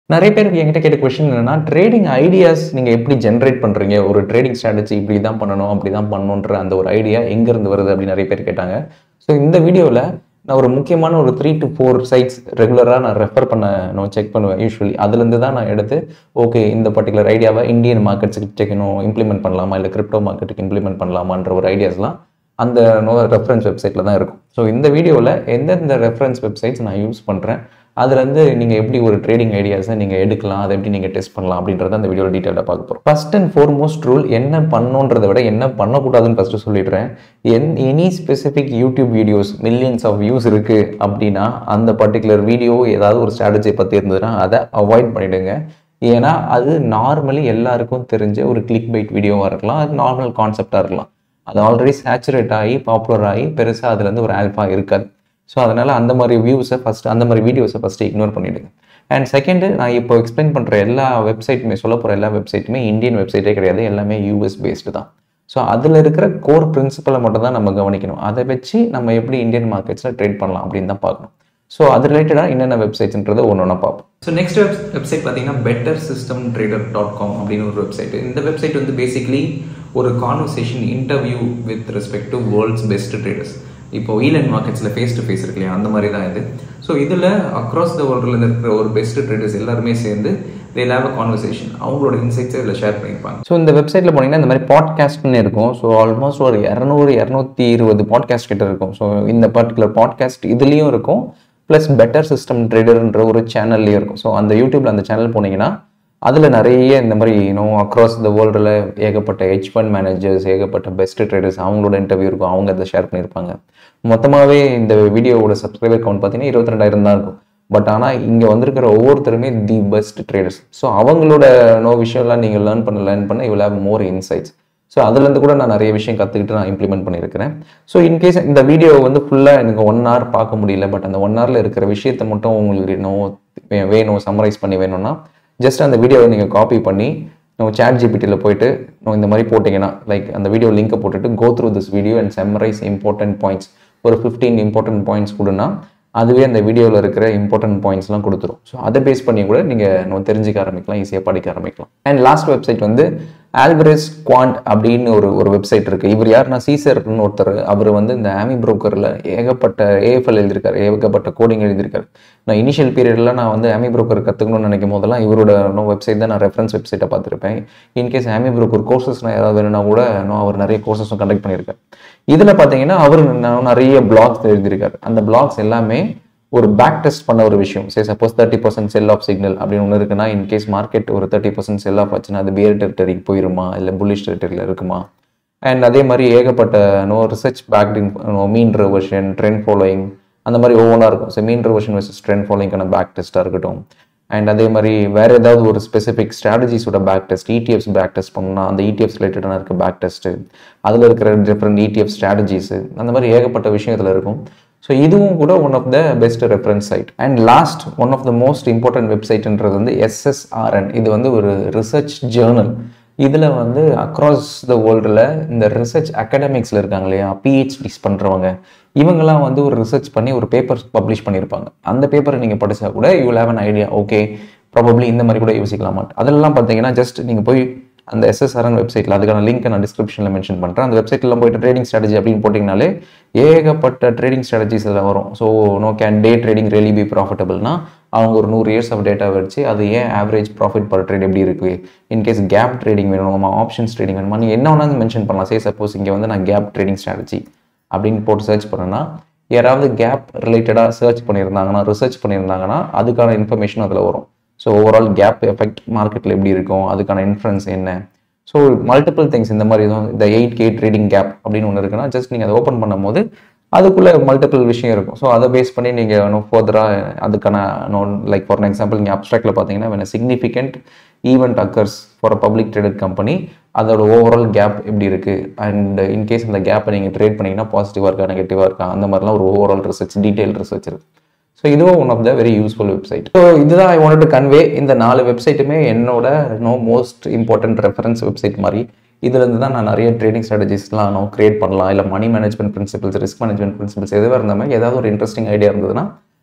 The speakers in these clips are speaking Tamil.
நிறைய பேருக்கு என்கிட்ட கேட்ட கொஸ்டின் என்னன்னா ட்ரேடிங் ஐடியாஸ் நீங்க எப்படி ஜென்ரேட் பண்றீங்க ஒரு ட்ரேடிங் ஸ்ட்ராட்டஜி இப்படி தான் பண்ணணும் அப்படி தான் பண்ணணுன்ற அந்த ஒரு ஐடியா எங்க இருந்து வருது அப்படின்னு நிறைய பேர் கேட்டாங்க ஸோ இந்த வீடியோவில் நான் ஒரு முக்கியமான ஒரு த்ரீ டு ஃபோர் சைட்ஸ் ரெகுலராக நான் ரெஃபர் பண்ண நான் செக் பண்ணுவேன் யூஸ்வலி அதுலேருந்து தான் நான் எடுத்து ஓகே இந்த பர்டிகுலர் ஐடியாவை இந்தியன் மார்க்கெட்ஸுக்கு டெக்கணும் இம்ப்ளிமெண்ட் பண்ணலாமா இல்லை கிரிப்டோ மார்க்கெட்டுக்கு இம்ப்ளிமெண்ட் பண்ணலாமான்ற ஒரு ஐடியாஸ்லாம் அந்த நோ ரெஃபரன்ஸ் வெப்சைட்டில் தான் இருக்கும் ஸோ இந்த வீடியோவில் எந்தெந்த ரெஃபரன்ஸ் வெப்சைட்ஸ் நான் யூஸ் பண்ணுறேன் அதுலேருந்து நீங்கள் எப்படி ஒரு ட்ரேடிங் ஐடியாஸை நீங்கள் எடுக்கலாம் அதை எப்படி நீங்கள் டெஸ்ட் பண்ணலாம் அப்படின்றத அந்த வீடியோவில் டீட்டெயிலாக பார்க்க போகிறோம் ஃபர்ஸ்ட் அண்ட் ஃபோர்மோஸ்ட் ரூல் என்ன பண்ணணுன்றதை விட என்ன பண்ணக்கூடாதுன்னு ஃபஸ்ட்டு சொல்லிடுறேன் என் any specific YouTube videos millions of views இருக்குது அப்படின்னா அந்த பர்டிகுலர் வீடியோ ஏதாவது ஒரு ஸ்ட்ராட்டஜி பற்றி இருந்ததுன்னா அதை அவாய்ட் பண்ணிவிடுங்க ஏன்னா அது நார்மலி எல்லாருக்கும் தெரிஞ்ச ஒரு கிளிக் பைட் வீடியோவாக இருக்கலாம் அது நார்மல் கான்செப்டாக இருக்கலாம் அது ஆல்ரெடி சேச்சுரேட் ஆகி பாப்புலர் ஆகி பெருசாக அதுலேருந்து ஒரு ஆல்ஃபா இருக்காது ஸோ அதனால் அந்த மாதிரி வியூஸை ஃபஸ்ட்டு அந்த மாதிரி வீடியோஸை ஃபஸ்ட்டு இக்னோர் பண்ணிவிடுங்க அண்ட் செகண்டு நான் இப்போ எக்ஸ்பிளைன் பண்ணுற எல்லா வெப்சைட்டுமே சொல்ல போகிற எல்லா வெப்சைட்டுமே இந்தியன் வெப்சைட்டே கிடையாது எல்லாமே யூஎஸ் பேஸ்டு தான் ஸோ அதில் இருக்கிற கோர் பிரின்சிபலை மட்டும் தான் நம்ம கவனிக்கணும் அதை வச்சு நம்ம எப்படி இந்தியன் மார்க்கெட்ஸில் ட்ரேட் பண்ணலாம் அப்படின்னு தான் பார்க்கணும் ஸோ அது ரிலேட்டடாக என்னென்ன வெப்சைட்ஸ்ன்றதை ஒன்று ஒன்றா பார்ப்போம் ஸோ நெக்ஸ்ட் வெப் வெப்சைட் பார்த்தீங்கன்னா better system trader dot com அப்படின்னு ஒரு வெப்சைட் இந்த வெப்சைட் வந்து பேசிக்லி ஒரு conversation interview with respect to world's best traders இப்போ ஈலண்ட் மார்க்கெட்ஸில் ஃபேஸ் டு ஃபேஸ் இருக்கு இல்லையா அந்த மாதிரி தான் இது ஸோ இதில் அக்ராஸ் த வேர்ல்டில் இருக்கிற ஒரு பெஸ்ட் ட்ரேடர்ஸ் எல்லாருமே சேர்ந்து தே லேவ் அ கான்வர்சேஷன் அவங்களோட இன்சைட்ஸை இதில் ஷேர் பண்ணியிருப்பாங்க ஸோ இந்த வெப்சைட்டில் போனீங்கன்னா இந்த மாதிரி பாட்காஸ்ட்னு இருக்கும் ஸோ ஆல்மோஸ்ட் ஒரு இரநூறு இரநூத்தி இருபது பாட்காஸ்ட் கிட்ட இருக்கும் ஸோ இந்த பர்டிகுலர் பாட்காஸ்ட் இதுலேயும் இருக்கும் ப்ளஸ் பெட்டர் சிஸ்டம் ட்ரேடர்ன்ற ஒரு சேனல்லையும் இருக்கும் ஸோ அந்த யூடியூப்ல அந்த சேனல் போனீங்கன்னா அதில் நிறைய இந்த மாதிரி இன்னும் அக்ராஸ் த வேர்ல்டில் ஏகப்பட்ட ஹெச் ஃபண்ட் மேனேஜர்ஸ் ஏகப்பட்ட பெஸ்ட் ட்ரேடர்ஸ் அவங்களோட இன்டர்வியூ இருக்கும் அவங்க அதை ஷேர் பண்ணியிருப்பாங்க மொத்தமாகவே இந்த வீடியோவோட சப்ஸ்கிரைபர் கவுண்ட் பார்த்தீங்கன்னா இருபத்தி ரெண்டாயிரம் தான் இருக்கும் பட் ஆனால் இங்கே வந்திருக்கிற ஒவ்வொருத்தருமே தி பெஸ்ட் ட்ரேடர்ஸ் ஸோ அவங்களோட நோ விஷயம்லாம் நீங்கள் லேர்ன் பண்ண லேர்ன் பண்ண you have more insights so அதுலேருந்து கூட நான் நிறைய விஷயம் கற்றுக்கிட்டு நான் இம்ப்ளிமெண்ட் பண்ணியிருக்கிறேன் ஸோ இன்கேஸ் இந்த வீடியோ வந்து ஃபுல்லாக எனக்கு ஒன் ஹவர் பார்க்க முடியல பட் அந்த ஒன் ஹவரில் இருக்கிற விஷயத்தை மட்டும் உங்களுக்கு நோ வேணும் சம்மரைஸ் பண்ணி வேணும்னா ஜஸ்ட் அந்த வீடியோவை நீங்கள் காப்பி பண்ணி நம்ம சேட் ஜிபிடியில் போயிட்டு நம்ம இந்த மாதிரி போட்டிங்கன்னா லைக் அந்த வீடியோ லிங்கை போட்டுட்டு go through this video and summarize important points ஒரு ஃபிஃப்டீன் இம்பார்ட்டன்ட் பாயிண்ட்ஸ் கொடுனா அதுவே அந்த வீடியோவில் இருக்கிற இம்பார்ட்டன்ட் பாயிண்ட்ஸ்லாம் கொடுத்துரும் ஸோ அதை பேஸ் பண்ணி கூட நீங்கள் நம்ம தெரிஞ்சுக்க ஆரம்பிக்கலாம் ஈஸியாக படிக்க ஆரம்பிக்கலாம் அண்ட் லாஸ்ட் வெப்சைட் வந்து ஆல்பரேஸ் குவாண்ட் அப்படின்னு ஒரு ஒரு வெப்சைட் இருக்குது இவர் யாருன்னா சீசர்னு ஒருத்தர் அவர் வந்து இந்த ஆமி புரோக்கரில் ஏகப்பட்ட ஏஎஃப்எல் எழுதியிருக்காரு ஏகப்பட்ட கோடிங் எழுதியிருக்காரு நான் இனிஷியல் பீரியடில் நான் வந்து ஆமி புரோக்கர் கற்றுக்கணும்னு நினைக்கும் போதெல்லாம் இவரோட நோ வெப்சைட் தான் நான் ரெஃபரன்ஸ் வெப்சைட்டை பார்த்துருப்பேன் இன்கேஸ் ஆமி புரோக்கர் கோர்சஸ்னால் ஏதாவது வேணும்னா கூட நான் அவர் நிறைய கோர்சஸும் கண்டக்ட் பண்ணியிருக்காரு இதில் பார்த்தீங்கன்னா அவர் நிறைய பிளாக்ஸ் எழுதியிருக்காரு அந்த பிளாக்ஸ் எல்லாமே ஒரு பேக் டெஸ்ட் பண்ண ஒரு விஷயம் சரி suppose thirty percent sell off signal அப்படின்னு ஒன்று இருக்குன்னா இன்கேஸ் மார்க்கெட் ஒரு தேர்ட்டி பர்சன்ட் செல் ஆஃப் ஆச்சுன்னா அது பியர் டெரிட்டரிக்கு போயிருமா இல்லை புல்லிஷ் டெரிட்டரியில் இருக்குமா அண்ட் அதே மாதிரி ஏகப்பட்ட know research backed in mean reversion trend following அந்த மாதிரி ஒவ்வொன்றா இருக்கும் so mean reversion versus trend ஃபாலோயிங்கான பேக் டெஸ்ட்டாக இருக்கட்டும் அண்ட் அதே மாதிரி வேறு ஏதாவது ஒரு ஸ்பெசிஃபிக் ஸ்ட்ராட்டஜிஸோட back test ETFs back test பண்ணணும்னா அந்த இடிஎஃப்ஸ் ரிலேட்டடாக இருக்க பேக் டெஸ்ட்டு அதில் இருக்கிற டிஃப்ரெண்ட் இடிஎஃப் ஸ்ட்ராட்டஜிஸு அந்த மாதிரி ஏகப்பட்ட விஷயத்தில் இருக்கும் ஸோ இதுவும் கூட one of the best reference site and last one of the most important வெப்சைட்ன்றது வந்து எஸ்எஸ்ஆர்என் இது வந்து ஒரு ரிசர்ச் ஜேர்னல் இதில் வந்து அக்ராஸ் த வேர்ல்டில் இந்த ரிசர்ச் அகாடமிக்ஸில் இருக்காங்க இல்லையா பிஹெச்டிஸ் பண்ணுறவங்க இவங்கெல்லாம் வந்து ஒரு ரிசர்ச் பண்ணி ஒரு பேப்பர் பப்ளிஷ் பண்ணியிருப்பாங்க அந்த பேப்பரை நீங்கள் படித்தா கூட you have an idea okay probably இந்த மாதிரி கூட யோசிக்கலாமா அதெல்லாம் பார்த்தீங்கன்னா ஜஸ்ட் நீங்கள் போய் அந்த எஸ்எஸ்ஆர்என் வெப்சைட்டில் அதுக்கான லிங்க் நான் டிஸ்கிரிப்ஷனில் மென்ஷன் பண்ணுறேன் அந்த வெப்சைட்டில் போயிட்டு ட்ரேடிங் ஸ்ட்ராட்டஜி அப்படின்னு போட்டிங்கனாலே ஏகப்பட்ட ட்ரேடிங் ஸ்ட்ராட்டஜிஸ் இதில் வரும் so know can day trading really be ப்ராஃபிட்டபிள்னா அவங்க ஒரு நூறு இயர்ஸ் ஆஃப் டேட்டா வச்சு அது ஏன் ஆவரேஜ் ப்ராஃபிட் பர் ட்ரேட் எப்படி இருக்குது இன்கேஸ் கேப் ட்ரேடிங் வேணுமா ஆப்ஷன்ஸ் ட்ரேடிங் வேணுமா நீங்கள் என்ன வேணாலும் மென்ஷன் பண்ணலாம் சே சப்போஸ் இங்கே வந்து நான் கேப் ட்ரேடிங் ஸ்ட்ராட்டஜி அப்படின்னு போட்டு சர்ச் பண்ணேன்னா யாராவது கேப் ரிலேட்டடாக சர்ச் பண்ணியிருந்தாங்கன்னா ரிசர்ச் பண்ணியிருந்தாங்கன்னா அதுக்கான இன்ஃபர்மேஷன் அதில் வரும் ஸோ ஓவரால் கேப் எஃபெக்ட் மார்க்கெட்டில் எப்படி இருக்கும் அதுக்கான இன்ஃப்ளன்ஸ் என்ன ஸோ மல்டிபிள் திங்ஸ் இந்த மாதிரி எதுவும் இந்த எயிட் கே ட்ரேடிங் கேப் அப்படின்னு ஒன்று இருக்குன்னா ஜஸ்ட் நீங்கள் அதை ஓப்பன் பண்ணும்போது அதுக்குள்ளே மல்டிபிள் விஷயம் இருக்கும் ஸோ அதை பேஸ் பண்ணி நீங்கள் இன்னும் ஃபர்தராக அதுக்கான லைக் ஃபார் எக்ஸாம்பிள் நீங்கள் அப்ட்ராக்டில் பார்த்தீங்கன்னா when significant event occurs for a public traded company அதோட ஓவரால் கேப் எப்படி இருக்குது அண்ட் இன்கேஸ் அந்த கேப்பை நீங்கள் ட்ரேட் பண்ணிங்கன்னா பாசிட்டிவாக இருக்கா நெகட்டிவாக இருக்கா அந்த மாதிரிலாம் ஒரு ஓவரால் ரிசர்ச் டீட்டெயில் ரிசர்ச் இருக்குது ஸோ இதுவும் one of the very useful website so இதுதான் ஐ வாண்ட் டு கன்வே இந்த நாலு வெப்சைட்டுமே என்னோட know most important reference website மாதிரி இதுலேருந்து தான் நான் நிறைய ட்ரேடிங் ஸ்ட்ராட்டஜிஸ்லாம் நான் கிரியேட் பண்ணலாம் இல்லை money management principles risk management principles எதுவாக இருந்தாலும் ஏதாவது ஒரு இன்ட்ரெஸ்டிங் ஐடியா இருந்ததுன்னா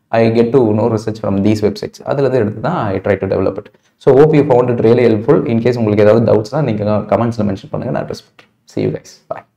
I get to know research from these websites அதுலேருந்து எடுத்து தான் I try to develop it so hope you found it really helpful in case உங்களுக்கு ஏதாவது டவுட்ஸ்னால் நீங்கள் கமெண்ட்ஸில் மென்ஷன் பண்ணுங்கள் நான் அட்ரஸ் பண்ணுறேன் சி யூ கைஸ் பாய்